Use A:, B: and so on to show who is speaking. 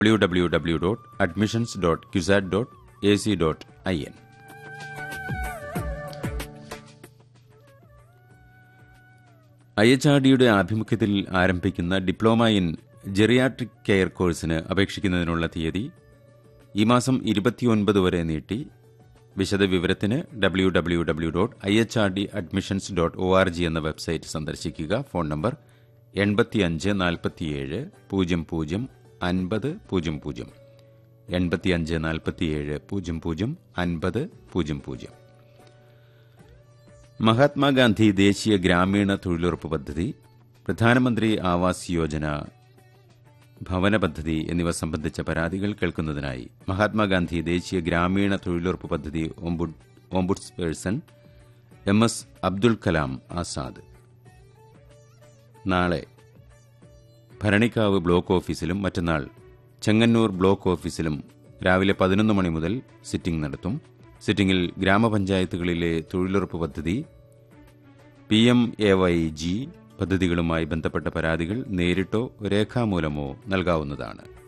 A: W W W dot admissions dot CUSAT dot A C dot I N I H R ഡിയുടെ ആഭിമുഖ്യത്തിൽ ആരംഭിക്കുന്ന diploma in geriatric care കോഴ്സിന് അപേക്ഷിക്കുന്നതിനുള്ള തീയതി ഈ മാസം ഇരുപത്തിയൊൻപത് വരെ നീട്ടി വിശദവിവരത്തിന് W W W dot I H R D admissions dot O R G എന്ന വെബ്സൈറ്റ് സന്ദർശിക്കുക ഫോൺ നമ്പർ എൺപത്തിയഞ്ച് നാൽപ്പത്തിയേഴ് പൂജ്യം പൂജ്യം അൻപത് പൂജ്യം പൂജ്യം എൺപത്തിയഞ്ച് നാൽപ്പത്തിയേഴ് പൂജ്യം പൂജ്യം അൻപത് പൂജ്യം പൂജ്യം മഹാത്മാഗാന്ധി ദേശീയ ഗ്രാമീണ തൊഴിലുറപ്പ് പദ്ധതി പ്രധാനമന്ത്രി ആവാസ് യോജന ഭവന പദ്ധതി എന്നിവ സംബന്ധിച്ച പരാതികൾ കേൾക്കുന്നതിനായി മഹാത്മാഗാന്ധി ദേശീയ ഗ്രാമീണ തൊഴിലുറപ്പ് പദ്ധതി ombud ombudsperson M S Abdul Kalam Azad നാളെ ഭരണിക്കാവ് ബ്ലോക്ക് ഓഫീസിലും മറ്റന്നാൾ ചെങ്ങന്നൂർ ബ്ലോക്ക് ഓഫീസിലും രാവിലെ പതിനൊന്ന് മണി മുതൽ സിറ്റിംഗ് നടത്തും സിറ്റിംഗിൽ ഗ്രാമപഞ്ചായത്തുകളിലെ തൊഴിലുറപ്പ് പദ്ധതി P M A Y G പദ്ധതികളുമായി ബന്ധപ്പെട്ട പരാതികൾ നേരിട്ടോ രേഖാമൂലമോ നൽകാവുന്നതാണ്